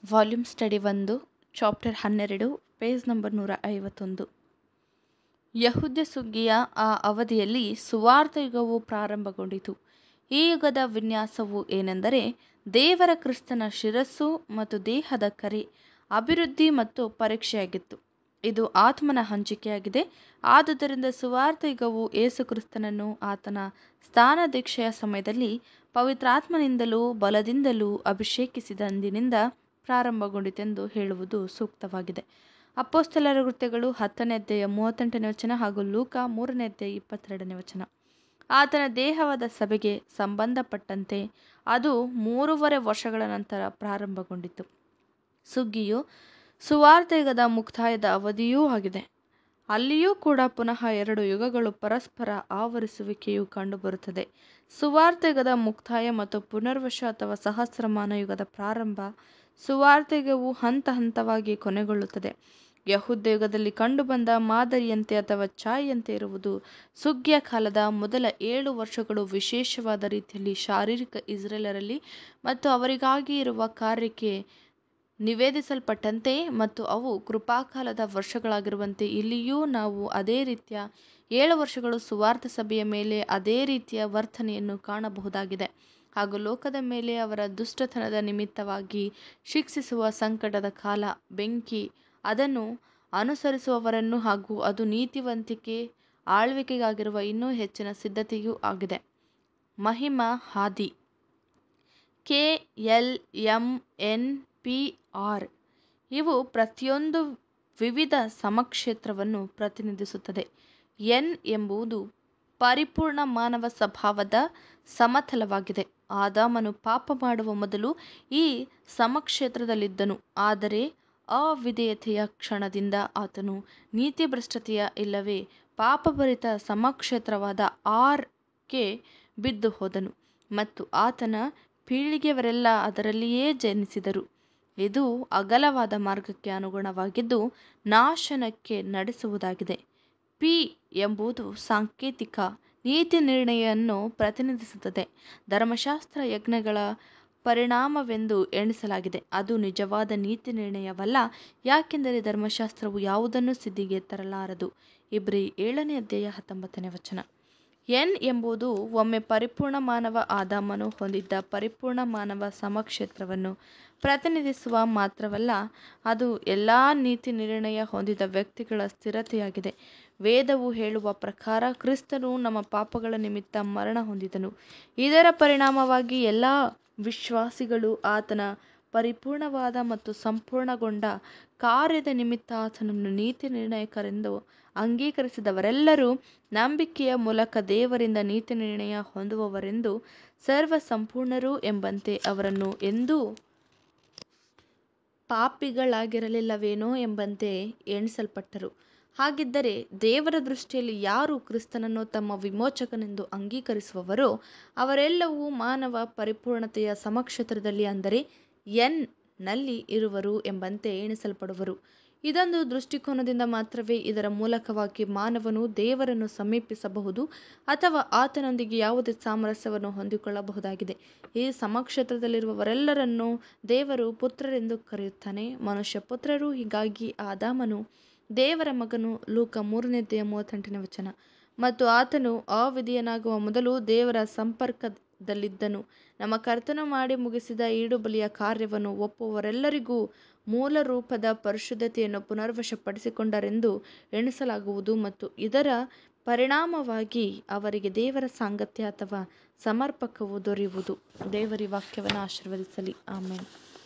volume study ಒಂದು chapter ಹನ್ನೆರಡು page number ನೂರ ಐವತ್ತೊಂದು ಯಹೂದ್ಯ ಸುಗ್ಗಿಯ ಆ ಅವಧಿಯಲ್ಲಿ ಸುವಾರ್ಥ ಯುಗವು ಪ್ರಾರಂಭಗೊಂಡಿತು ಈ ಯುಗದ ವಿನ್ಯಾಸವು ಏನೆಂದರೆ ದೇವರ ಕ್ರಿಸ್ತನ ಶಿರಸ್ಸು ಮತ್ತು ದೇಹದ ಕರೆ ಅಭಿವೃದ್ಧಿ ಮತ್ತು ಪರೀಕ್ಷೆಯಾಗಿತ್ತು ಇದು ಆತ್ಮನ ಹಂಚಿಕೆಯಾಗಿದೆ ಆದುದರಿಂದ ಸುವಾರ್ಥ ಯುಗವು ಯೇಸು ಕ್ರಿಸ್ತನನ್ನು ಆತನ ಸ್ಥಾನದೀಕ್ಷೆಯ ಸಮಯದಲ್ಲಿ ಪವಿತ್ರಾತ್ಮನಿಂದಲೂ ಬಲದಿಂದಲೂ ಅಭಿಷೇಕಿಸಿದಂದಿನಿಂದ ಪ್ರಾರಂಭಗೊಂಡಿತೆಂದು ಹೇಳುವುದು ಸೂಕ್ತವಾಗಿದೆ ಅಪ್ಪೋಸ್ತಲರ ಕೃತ್ಯಗಳು ಹತ್ತನೇ ಅಧ್ಯಾಯ ಮೂವತ್ತೆಂಟನೇ ವಚನ ಹಾಗೂ ಲೂಕ ಮೂರನೇ ಅಧ್ಯಾಯ ಇಪ್ಪತ್ತೆರಡನೇ ವಚನ ಆತನ ದೇಹವಾದ ಸಭೆಗೆ ಸಂಬಂಧಪಟ್ಟಂತೆ ಅದು ಮೂರುವರೆ ವರ್ಷಗಳ ನಂತರ ಪ್ರಾರಂಭಗೊಂಡಿತು ಸುಗ್ಗಿಯು ಸುವಾರ್ಥ ಯುಗದ ಮುಕ್ತಾಯದ ಅವಧಿಯೂ ಆಗಿದೆ ಅಲ್ಲಿಯೂ ಕೂಡ ಪುನಃ ಎರಡು ಯುಗಗಳು ಪರಸ್ಪರ ಆವರಿಸುವಿಕೆಯು ಕಂಡುಬರುತ್ತದೆ ಸುವಾರ್ಥ ಯುಗದ ಮುಕ್ತಾಯ ಮತ್ತು ಪುನರ್ವಶ ಅಥವಾ ಸಹಸ್ರಮಾನ ಯುಗದ ಪ್ರಾರಂಭ ಸುವಾರ್ಥ ಯುಗವು ಹಂತ ಹಂತವಾಗಿ ಕೊನೆಗೊಳ್ಳುತ್ತದೆ ಯಹೂದ್ಯ ಯುಗದಲ್ಲಿ ಕಂಡುಬಂದ ಮಾದರಿಯಂತೆ ಅಥವಾ ಛಾಯೆಯಂತೆ ಇರುವುದು ಸುಗ್ಗಿಯ ಕಾಲದ ಮೊದಲ ಏಳು ವರ್ಷಗಳು ವಿಶೇಷವಾದ ರೀತಿಯಲ್ಲಿ ಶಾರೀರಿಕ ಇಸ್ರೇಲರಲ್ಲಿ ಮತ್ತು ಅವರಿಗಾಗಿ ಇರುವ ಕಾರ್ಯಕ್ಕೆ ನಿವೇದಿಸಲ್ಪಟ್ಟಂತೆ ಮತ್ತು ಅವು ಕೃಪಾಕಾಲದ ವರ್ಷಗಳಾಗಿರುವಂತೆ ಇಲ್ಲಿಯೂ ನಾವು ಅದೇ ರೀತಿಯ ಏಳು ವರ್ಷಗಳು ಸುವಾರ್ಥ ಸಭೆಯ ಮೇಲೆ ಅದೇ ರೀತಿಯ ವರ್ತನೆಯನ್ನು ಕಾಣಬಹುದಾಗಿದೆ ಹಾಗೂ ಲೋಕದ ಮೇಲೆ ಅವರ ದುಷ್ಟತನದ ನಿಮಿತ್ತವಾಗಿ ಶಿಕ್ಷಿಸುವ ಸಂಕಟದ ಕಾಲ ಬೆಂಕಿ ಅದನ್ನು ಅನುಸರಿಸುವವರನ್ನು ಹಾಗೂ ಅದು ನೀತಿವಂತಿಕೆ ಆಳ್ವಿಕೆಗಾಗಿರುವ ಇನ್ನೂ ಹೆಚ್ಚಿನ ಸಿದ್ಧತೆಯೂ ಆಗಿದೆ ಮಹಿಮಾ ಹಾದಿ K L M N P R ಇವು ಪ್ರತಿಯೊಂದು ವಿವಿಧ ಸಮಕ್ಷೇತ್ರವನ್ನು ಪ್ರತಿನಿಧಿಸುತ್ತದೆ ಎನ್ ಎಂಬುದು ಪರಿಪೂರ್ಣ ಮಾನವ ಸ್ವಭಾವದ ಸಮತಲವಾಗಿದೆ ಆದಾಮನು ಪಾಪ ಮಾಡುವ ಮೊದಲು ಈ ಸಮಕ್ಷೇತ್ರದಲ್ಲಿದ್ದನು ಆದರೆ ಅವಿಧೇಯತೆಯ ಕ್ಷಣದಿಂದ ಆತನು ನೀತಿಭ್ರಷ್ಟತೆಯ ಇಲ್ಲವೇ ಪಾಪಭರಿತ ಸಮಕ್ಷೇತ್ರವಾದ ಆರ್ಗೆ ಬಿದ್ದು ಹೋದನು ಮತ್ತು ಆತನ ಪೀಳಿಗೆಯವರೆಲ್ಲ ಅದರಲ್ಲಿಯೇ ಜನಿಸಿದರು ಇದು ಅಗಲವಾದ ಮಾರ್ಗಕ್ಕೆ ಅನುಗುಣವಾಗಿದ್ದು ನಾಶನಕ್ಕೆ ನಡೆಸುವುದಾಗಿದೆ ಪಿ ಎಂಬುದು ಸಾಂಕೇತಿಕ ನೀತಿ ನಿರ್ಣಯವನ್ನು ಪ್ರತಿನಿಧಿಸುತ್ತದೆ ಧರ್ಮಶಾಸ್ತ್ರ ಯಜ್ಞಗಳ ಪರಿಣಾಮವೆಂದು ಎಣಿಸಲಾಗಿದೆ ಅದು ನಿಜವಾದ ನೀತಿ ನಿರ್ಣಯವಲ್ಲ ಯಾಕೆಂದರೆ ಧರ್ಮಶಾಸ್ತ್ರವು ಯಾವುದನ್ನು ಸಿದ್ಧಿಗೆ ತರಲಾರದು ಇಬ್ರಿ ಏಳನೇ ಅಧ್ಯಾಯ ಹತ್ತೊಂಬತ್ತನೇ ವಚನ ಎನ್ ಎಂಬುದು ಒಮ್ಮೆ ಪರಿಪೂರ್ಣ ಮಾನವ ಆದಾಮನು ಹೊಂದಿದ್ದ ಪರಿಪೂರ್ಣ ಮಾನವ ಸಮಕ್ಷೇತ್ರವನ್ನು ಪ್ರತಿನಿಧಿಸುವ ಮಾತ್ರವಲ್ಲ ಅದು ಎಲ್ಲ ನೀತಿ ನಿರ್ಣಯ ಹೊಂದಿದ ವ್ಯಕ್ತಿಗಳ ಸ್ಥಿರತೆಯಾಗಿದೆ ವೇದವು ಹೇಳುವ ಪ್ರಕಾರ ಕ್ರಿಸ್ತನು ನಮ್ಮ ಪಾಪಗಳ ನಿಮಿತ್ತ ಮರಣ ಹೊಂದಿದನು ಇದರ ಪರಿಣಾಮವಾಗಿ ಎಲ್ಲ ವಿಶ್ವಾಸಿಗಳು ಆತನ ಪರಿಪೂರ್ಣವಾದ ಮತ್ತು ಸಂಪೂರ್ಣಗೊಂಡ ಕಾರ್ಯದ ನಿಮಿತ್ತ ಆತನನ್ನು ನೀತಿ ನಿರ್ಣಯಕರೆಂದು ಅಂಗೀಕರಿಸಿದವರೆಲ್ಲರೂ ನಂಬಿಕೆಯ ಮೂಲಕ ದೇವರಿಂದ ನೀತಿ ನಿರ್ಣಯ ಹೊಂದುವವರೆಂದು ಸರ್ವ ಸಂಪೂರ್ಣರು ಎಂಬಂತೆ ಅವರನ್ನು ಎಂದೂ ಪಾಪಿಗಳಾಗಿರಲಿಲ್ಲವೇನೋ ಎಂಬಂತೆ ಎಣಿಸಲ್ಪಟ್ಟರು ಹಾಗಿದ್ದರೆ ದೇವರ ದೃಷ್ಟಿಯಲ್ಲಿ ಯಾರು ಕ್ರಿಸ್ತನನ್ನು ತಮ್ಮ ವಿಮೋಚಕನೆಂದು ಅಂಗೀಕರಿಸುವವರೋ ಅವರೆಲ್ಲವೂ ಮಾನವ ಪರಿಪೂರ್ಣತೆಯ ಸಮಕ್ಷೇತ್ರದಲ್ಲಿ ಅಂದರೆ ಎನ್ ನಲ್ಲಿ ಇರುವರು ಎಂಬಂತೆ ಎಣಿಸಲ್ಪಡುವರು ಇದೊಂದು ದೃಷ್ಟಿಕೋನದಿಂದ ಮಾತ್ರವೇ ಇದರ ಮೂಲಕವಾಗಿ ಮಾನವನು ದೇವರನ್ನು ಸಮೀಪಿಸಬಹುದು ಅಥವಾ ಆತನೊಂದಿಗೆ ಯಾವುದೇ ಸಾಮರಸ್ಯವನ್ನು ಹೊಂದಿಕೊಳ್ಳಬಹುದಾಗಿದೆ ಈ ಸಮಕ್ಷೇತ್ರದಲ್ಲಿರುವವರೆಲ್ಲರನ್ನೂ ದೇವರು ಪುತ್ರರೆಂದು ಕರೆಯುತ್ತಾನೆ ಮನುಷ್ಯ ಪುತ್ರರು ಹೀಗಾಗಿ ಆದಾಮನು ದೇವರ ಮಗನು ಲೂಕ ಮೂರನೇದೆಯ ಮೂವತ್ತೆಂಟನೇ ವಚನ ಮತ್ತು ಆತನು ಅವಿಧಿಯನಾಗುವ ಮೊದಲು ದೇವರ ಸಂಪರ್ಕದಲ್ಲಿದ್ದನು ನಮ್ಮ ಕರ್ತನು ಮಾಡಿ ಮುಗಿಸಿದ ಈಡುಬಲಿಯ ಕಾರ್ಯವನ್ನು ಒಪ್ಪುವವರೆಲ್ಲರಿಗೂ ಮೂಲ ರೂಪದ ಪರಿಶುದ್ಧತೆಯನ್ನು ಪುನರ್ವಶಪಡಿಸಿಕೊಂಡರೆಂದು ಎಣಿಸಲಾಗುವುದು ಮತ್ತು ಇದರ ಪರಿಣಾಮವಾಗಿ ಅವರಿಗೆ ದೇವರ ಸಾಂಗತ್ಯ ಅಥವಾ ಸಮರ್ಪಕವು ದೊರೆಯುವುದು ದೇವರಿ ವಾಕ್ಯವನ್ನು ಆಶೀರ್ವದಿಸಲಿ ಆಮೇಲೆ